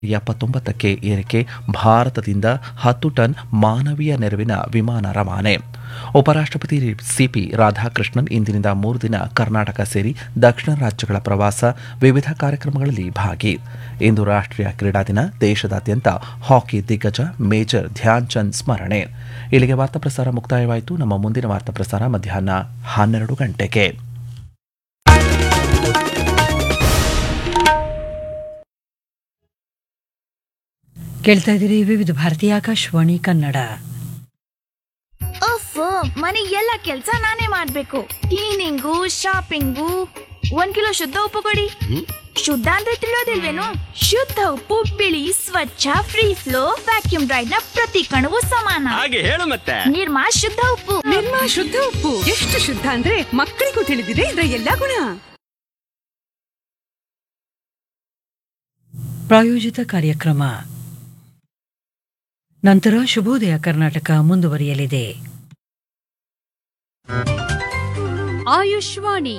ಎಪ್ಪತ್ತೊಂಬತ್ತಕ್ಕೆ ಏರಿಕೆ ಭಾರತದಿಂದ ಹತ್ತು ಟನ್ ಮಾನವೀಯ ನೆರವಿನ ವಿಮಾನ ರವಾನೆ ಉಪರಾಷ್ಟ್ರಪತಿ ಸಿಪಿ ರಾಧಾಕೃಷ್ಣನ್ ಇಂದಿನಿಂದ ಮೂರು ದಿನ ಕರ್ನಾಟಕ ಸೇರಿ ದಕ್ಷಿಣ ರಾಜ್ಯಗಳ ಪ್ರವಾಸ ವಿವಿಧ ಕಾರ್ಯಕ್ರಮಗಳಲ್ಲಿ ಭಾಗಿ ಇಂದು ರಾಷ್ಟ್ರೀಯ ಕ್ರೀಡಾ ದಿನ ದೇಶದಾದ್ಯಂತ ಹಾಕಿ ದಿಗ್ಗಜ ಮೇಜರ್ ಧ್ಯಾನ್ ಚಂದ್ ಸ್ಮರಣೆ ಇಲ್ಲಿಗೆ ವಾರ್ತಾ ಪ್ರಸಾರ ಮುಕ್ತಾಯವಾಯಿತು ನಮ್ಮ ಮುಂದಿನ ವಾರ್ತಾ ಪ್ರಸಾರ ಮಧ್ಯಾಹ್ನ ಹನ್ನೆರಡು ಗಂಟೆಗೆ ಕೇಳ್ತಾ ಇದ್ದೀರಿ ವಿವಿಧ ಭಾರತೀಯ ಆಕಾಶವಾಣಿ ಕನ್ನಡ ಅಫ್ ಮನೆ ಎಲ್ಲ ಕೆಲ್ಸ ನಾನೇ ಮಾಡ್ಬೇಕು ಕ್ಲೀನಿಂಗು ಶಾಪಿಂಗು ಒಂದ್ ಕಿಲೋ ಶುದ್ಧ ಉಪ್ಪು ಕೊಡಿ ಶುದ್ಧ ಅಂದ್ರೆ ತಿಳಿಯೋದಿಲ್ವೇನು ಶುದ್ಧ ಉಪ್ಪು ಬಿಳಿ ಸ್ವಚ್ಛ ಫ್ರೀ ಫ್ಲೋ ವ್ಯಾಕ್ಯೂಮ್ ಡ್ರೈಡ್ ನ ಪ್ರತಿ ಕಣವು ಸಮಾನ ಹಾಗೆ ಹೇಳು ಮತ್ತೆ ನಿರ್ಮಾ ಶುದ್ಧ ಉಪ್ಪು ನಿರ್ಮಾ ಶುದ್ಧ ಉಪ್ಪು ಎಷ್ಟು ಶುದ್ಧ ಅಂದ್ರೆ ಮಕ್ಕಳಿಗೂ ತಿಳಿದಿದೆ ಇದರ ಎಲ್ಲಾ ಗುಣ ಪ್ರಾಯೋಜಿತ ಕಾರ್ಯಕ್ರಮ ನಂತರ ಶುಭೋದಯ ಕರ್ನಾಟಕ ಮುಂದುವರಿಯಲಿದೆ ಆಯುಷ್ವಾಣಿ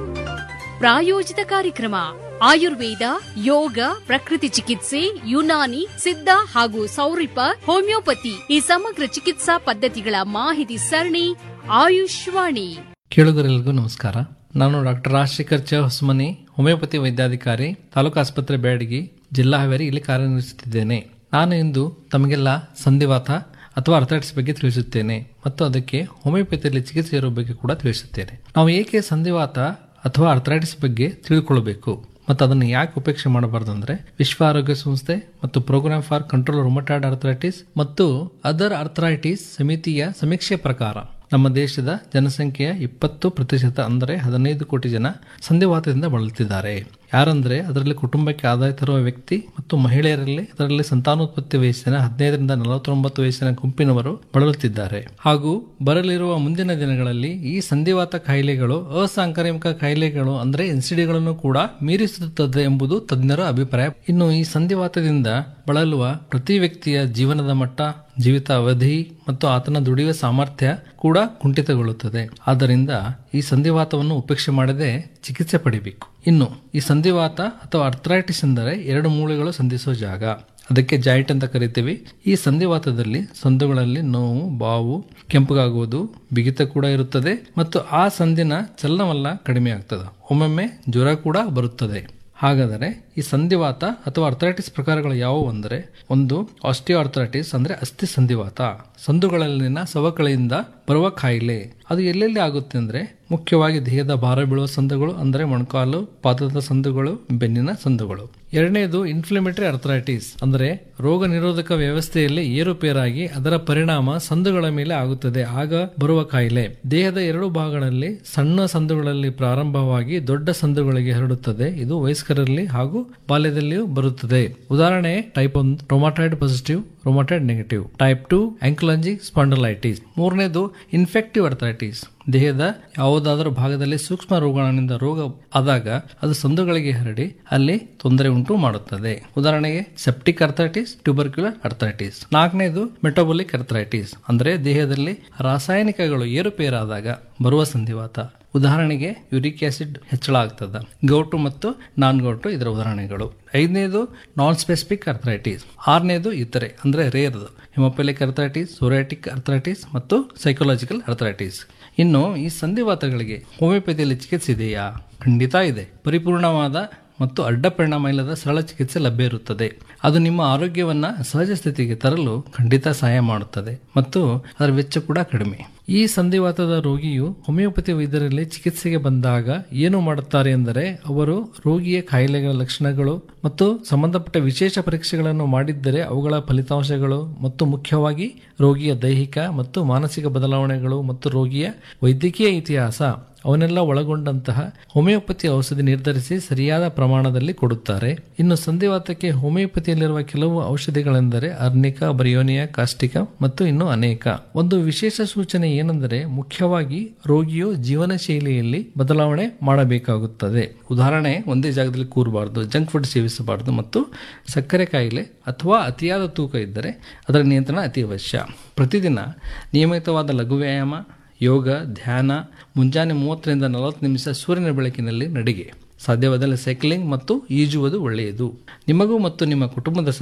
ಪ್ರಾಯೋಜಿತ ಕಾರ್ಯಕ್ರಮ ಆಯುರ್ವೇದ ಯೋಗ ಪ್ರಕೃತಿ ಚಿಕಿತ್ಸೆ ಯುನಾನಿ ಸಿದ್ಧ ಹಾಗೂ ಸೌರಿಪ ಹೋಮಿಯೋಪತಿ ಈ ಸಮಗ್ರ ಚಿಕಿತ್ಸಾ ಪದ್ಧತಿಗಳ ಮಾಹಿತಿ ಸರಣಿ ಆಯುಷ್ವಾಣಿ ಕೇಳುಗರೆಲ್ಲರಿಗೂ ನಮಸ್ಕಾರ ನಾನು ಡಾಕ್ಟರ್ ರಾಜಶೇಖರ್ ಚ ಹೊಸಮನಿ ಹೋಮಿಯೋಪತಿ ವೈದ್ಯಾಧಿಕಾರಿ ತಾಲೂಕು ಆಸ್ಪತ್ರೆ ಬ್ಯಾಡಗಿ ಜಿಲ್ಲಾ ಹಾವೇರಿ ಇಲ್ಲಿ ಕಾರ್ಯನಿರ್ವಹಿಸುತ್ತಿದ್ದೇನೆ ನಾನು ಇಂದು ತಮಗೆಲ್ಲ ಸಂಧಿವಾತ ಅಥವಾ ಅರ್ಥೈಟಿಸ್ ಬಗ್ಗೆ ತಿಳಿಸುತ್ತೇನೆ ಮತ್ತು ಅದಕ್ಕೆ ಹೋಮಿಯೋಪತಿಯಲ್ಲಿ ಚಿಕಿತ್ಸೆ ಇರುವ ಬಗ್ಗೆ ಕೂಡ ತಿಳಿಸುತ್ತೇನೆ ನಾವು ಏಕೆ ಸಂಧಿವಾತ ಅಥವಾ ಅರ್ಥೈಟಿಸ್ ಬಗ್ಗೆ ತಿಳಿದುಕೊಳ್ಳಬೇಕು ಮತ್ತು ಅದನ್ನು ಯಾಕೆ ಉಪೇಕ್ಷೆ ಮಾಡಬಾರ್ದು ಅಂದ್ರೆ ವಿಶ್ವ ಆರೋಗ್ಯ ಸಂಸ್ಥೆ ಮತ್ತು program for control rheumatoid arthritis ಮತ್ತು ಅದರ್ ಅರ್ಥರೈಟಿಸ್ ಸಮಿತಿಯ ಸಮೀಕ್ಷೆ ಪ್ರಕಾರ ನಮ್ಮ ದೇಶದ ಜನಸಂಖ್ಯೆಯ ಇಪ್ಪತ್ತು ಪ್ರತಿಶತ ಅಂದರೆ ಹದಿನೈದು ಕೋಟಿ ಜನ ಸಂಧಿವಾತದಿಂದ ಬಳಲುತ್ತಿದ್ದಾರೆ ಯಾರಂದ್ರೆ ಅದರಲ್ಲಿ ಕುಟುಂಬಕ್ಕೆ ಆದಾಯ ತರುವ ವ್ಯಕ್ತಿ ಮತ್ತು ಮಹಿಳೆಯರಲ್ಲಿ ಅದರಲ್ಲಿ ಸಂತಾನೋತ್ಪತ್ತಿ ವಯಸ್ಸಿನ ಹದಿನೈದರಿಂದ ನಲವತ್ತೊಂಬತ್ತು ವಯಸ್ಸಿನ ಗುಂಪಿನವರು ಬಳಲುತ್ತಿದ್ದಾರೆ ಹಾಗೂ ಬರಲಿರುವ ಮುಂದಿನ ದಿನಗಳಲ್ಲಿ ಈ ಸಂಧಿವಾತ ಕಾಯಿಲೆಗಳು ಅಸಾಂಕ್ರಾಮಿಕ ಕಾಯಿಲೆಗಳು ಅಂದ್ರೆ ಎನ್ಸಿಡಿಗಳನ್ನು ಕೂಡ ಮೀರಿಸುತ್ತದೆ ಎಂಬುದು ತಜ್ಞರ ಅಭಿಪ್ರಾಯ ಇನ್ನು ಈ ಸಂಧಿವಾತದಿಂದ ಬಳಲುವ ಪ್ರತಿ ವ್ಯಕ್ತಿಯ ಜೀವನದ ಮಟ್ಟ ಜೀವಿತ ಅವಧಿ ಮತ್ತು ಆತನ ದುಡಿಯುವ ಸಾಮರ್ಥ್ಯ ಕೂಡ ಕುಂಠಿತಗೊಳ್ಳುತ್ತದೆ ಆದ್ದರಿಂದ ಈ ಸಂಧಿವಾತವನ್ನು ಉಪೇಕ್ಷೆ ಮಾಡದೆ ಚಿಕಿತ್ಸೆ ಪಡಿಬೇಕು ಇನ್ನು ಈ ಸಂಧಿವಾತ ಅಥವಾ ಅರ್ಥರೈಟಿಸ್ ಎಂದರೆ ಎರಡು ಮೂಳೆಗಳು ಸಂಧಿಸುವ ಜಾಗ ಅದಕ್ಕೆ ಜಾಯಿಂಟ್ ಅಂತ ಕರಿತೀವಿ ಈ ಸಂಧಿವಾತದಲ್ಲಿ ಸಂದುಗಳಲ್ಲಿ ನೋವು ಬಾವು ಕೆಂಪಗಾಗುವುದು ಬಿಗಿತ ಕೂಡ ಇರುತ್ತದೆ ಮತ್ತು ಆ ಸಂದಿನ ಚಲನವಲ್ಲ ಕಡಿಮೆ ಆಗ್ತದೆ ಒಮ್ಮೊಮ್ಮೆ ಜ್ವರ ಕೂಡ ಬರುತ್ತದೆ ಹಾಗಾದರೆ ಈ ಸಂಧಿವಾತ ಅಥವಾ ಅರ್ಥರೈಟಿಸ್ ಪ್ರಕಾರಗಳು ಯಾವುವು ಅಂದರೆ ಒಂದು ಆಸ್ಟಿಯೋ ಅರ್ಥರೈಟಿಸ್ ಅಂದ್ರೆ ಅಸ್ಥಿ ಸಂಧಿವಾತ ಸಂದುಗಳಲ್ಲಿನ ಸವಕಳಿಯಿಂದ ಬರುವ ಕಾಯಿಲೆ ಅದು ಎಲ್ಲೆಲ್ಲಿ ಆಗುತ್ತೆ ಅಂದ್ರೆ ಮುಖ್ಯವಾಗಿ ದೇಹದ ಭಾರ ಬೀಳುವ ಸಂದುಗಳು ಅಂದ್ರೆ ಮೊಣಕಾಲು ಪಾದದ ಸಂದುಗಳು ಬೆನ್ನಿನ ಸಂದುಗಳು ಎರಡನೇದು ಇನ್ಫ್ಲಮೇಟರಿ ಅರ್ಥರೈಟಿಸ್ ಅಂದ್ರೆ ರೋಗ ನಿರೋಧಕ ವ್ಯವಸ್ಥೆಯಲ್ಲಿ ಏರುಪೇರಾಗಿ ಅದರ ಪರಿಣಾಮ ಸಂದುಗಳ ಮೇಲೆ ಆಗುತ್ತದೆ ಆಗ ಬರುವ ಕಾಯಿಲೆ ದೇಹದ ಎರಡು ಭಾಗಗಳಲ್ಲಿ ಸಣ್ಣ ಸಂದುಗಳಲ್ಲಿ ಪ್ರಾರಂಭವಾಗಿ ದೊಡ್ಡ ಸಂದುಗಳಿಗೆ ಹರಡುತ್ತದೆ ಇದು ವಯಸ್ಕರಲ್ಲಿ ಹಾಗೂ ಬಾಲ್ಯದಲ್ಲಿಯೂ ಬರುತ್ತದೆ ಉದಾಹರಣೆ ಟೈಪ್ ಒಂದು rheumatoid positive rheumatoid negative type two ankylosing spondylitis ಮೂರನೇದು ಇನ್ಫೆಕ್ಟಿವ್ ಅರ್ಥರೈಟಿಸ್ ದೇಹದ ಯಾವುದಾದರೂ ಭಾಗದಲ್ಲಿ ಸೂಕ್ಷ್ಮ ರೋಗಾಣುವಿನಿಂದ ರೋಗ ಆದಾಗ ಅದು ಸಂದುಗಳಿಗೆ ಹರಡಿ ಅಲ್ಲಿ ತೊಂದರೆ ಉಂಟು ಮಾಡುತ್ತದೆ ಉದಾಹರಣೆಗೆ ಸೆಪ್ಟಿಕ್ ಅರ್ಥರೈಟಿಸ್ ಟ್ಯೂಬರ್ಕ್ಯುಲರ್ ಅರ್ಥರೈಟಿಸ್ ನಾಲ್ಕನೇದು ಮೆಟಬೊಲಿಕ್ ಅರ್ಥರೈಟಿಸ್ ಅಂದ್ರೆ ದೇಹದಲ್ಲಿ ರಾಸಾಯನಿಕಗಳು ಏರುಪೇರಾದಾಗ ಬರುವ ಸಂಧಿವಾತ ಉದಾಹರಣೆಗೆ ಯುರಿಕ್ ಆಸಿಡ್ ಹೆಚ್ಚಳ ಆಗ್ತದ ಗೌಟು ಮತ್ತು ನಾನ್ ಗೌಟು ಇದರ ಉದಾಹರಣೆಗಳು ಐದನೇದು ನಾನ್ ಸ್ಪೆಸಿಫಿಕ್ ಅರ್ಥರೈಟಿಸ್ ಆರನೇದು ಇತರೆ ಅಂದ್ರೆ ರೇರ್ದು ಹಿಮೋಪೆಲಿಕ್ ಅರ್ಥರೈಟಿಸ್ ಸೋರಿಯಾಟಿಕ್ ಅರ್ಥರೈಟಿಸ್ ಮತ್ತು ಸೈಕೊಲಾಜಿಕಲ್ ಅರ್ಥರೈಟಿಸ್ ಇನ್ನು ಈ ಸಂಧಿವಾತಗಳಿಗೆ ಹೋಮಿಯೋಪತಿಯಲ್ಲಿ ಚಿಕಿತ್ಸೆ ಇದೆಯಾ ಖಂಡಿತ ಇದೆ ಪರಿಪೂರ್ಣವಾದ ಮತ್ತು ಅಡ್ಡ ಪರಿಣಾಮ ಇಲ್ಲದ ಸರಳ ಚಿಕಿತ್ಸೆ ಲಭ್ಯ ಇರುತ್ತದೆ ಅದು ನಿಮ್ಮ ಆರೋಗ್ಯವನ್ನ ಸಹಜ ಸ್ಥಿತಿಗೆ ತರಲು ಖಂಡಿತ ಸಹಾಯ ಮಾಡುತ್ತದೆ ಮತ್ತು ಅದರ ವೆಚ್ಚ ಕೂಡ ಕಡಿಮೆ ಈ ಸಂಧಿವಾತದ ರೋಗಿಯು ಹೋಮಿಯೋಪತಿ ವೈದ್ಯರಲ್ಲಿ ಚಿಕಿತ್ಸೆಗೆ ಬಂದಾಗ ಏನು ಮಾಡುತ್ತಾರೆ ಎಂದರೆ ಅವರು ರೋಗಿಯ ಕಾಯಿಲೆಗಳ ಲಕ್ಷಣಗಳು ಮತ್ತು ಸಂಬಂಧಪಟ್ಟ ವಿಶೇಷ ಪರೀಕ್ಷೆಗಳನ್ನು ಮಾಡಿದ್ದರೆ ಅವುಗಳ ಫಲಿತಾಂಶಗಳು ಮತ್ತು ಮುಖ್ಯವಾಗಿ ರೋಗಿಯ ದೈಹಿಕ ಮತ್ತು ಮಾನಸಿಕ ಬದಲಾವಣೆಗಳು ಮತ್ತು ರೋಗಿಯ ವೈದ್ಯಕೀಯ ಇತಿಹಾಸ ಅವನ್ನೆಲ್ಲ ಒಳಗೊಂಡಂತಹ ಹೋಮಿಯೋಪತಿ ಔಷಧಿ ನಿರ್ಧರಿಸಿ ಸರಿಯಾದ ಪ್ರಮಾಣದಲ್ಲಿ ಕೊಡುತ್ತಾರೆ ಇನ್ನು ಸಂಧಿವಾತಕ್ಕೆ ಹೋಮಿಯೋಪತಿಯಲ್ಲಿರುವ ಕೆಲವು ಔಷಧಿಗಳೆಂದರೆ ಅರ್ನಿಕ ಬರಿಯೋನಿಯಾ ಕಾಸ್ಟಿಕ ಮತ್ತು ಇನ್ನು ಅನೇಕ ಒಂದು ವಿಶೇಷ ಸೂಚನೆ ಏನೆಂದರೆ ಮುಖ್ಯವಾಗಿ ರೋಗಿಯು ಜೀವನ ಶೈಲಿಯಲ್ಲಿ ಬದಲಾವಣೆ ಮಾಡಬೇಕಾಗುತ್ತದೆ ಉದಾಹರಣೆ ಒಂದೇ ಜಾಗದಲ್ಲಿ ಕೂರಬಾರದು ಜಂಕ್ ಫುಡ್ ಸೇವಿಸಬಾರದು ಮತ್ತು ಸಕ್ಕರೆ ಕಾಯಿಲೆ ಅಥವಾ ಅತಿಯಾದ ತೂಕ ಇದ್ದರೆ ಅದರ ನಿಯಂತ್ರಣ ಅತಿ ಅವಶ್ಯ ಪ್ರತಿದಿನ ನಿಯಮಿತವಾದ ಲಘು ವ್ಯಾಯಾಮ ಯೋಗ ಧ್ಯಾನ ಮುಂಜಾನೆ ಮೂವತ್ತರಿಂದ ನಲವತ್ತು ನಿಮಿಷ ಸೂರ್ಯನ ಬೆಳಕಿನಲ್ಲಿ ನಡಿಗೆ ಸಾಧ್ಯವಾದಲ್ಲಿ ಸೈಕ್ಲಿಂಗ್ ಮತ್ತು ಈಜುವುದು ಒಳ್ಳೆಯದು ನಿಮಗೂ ಮತ್ತು ನಿಮ್ಮ ಕುಟುಂಬದ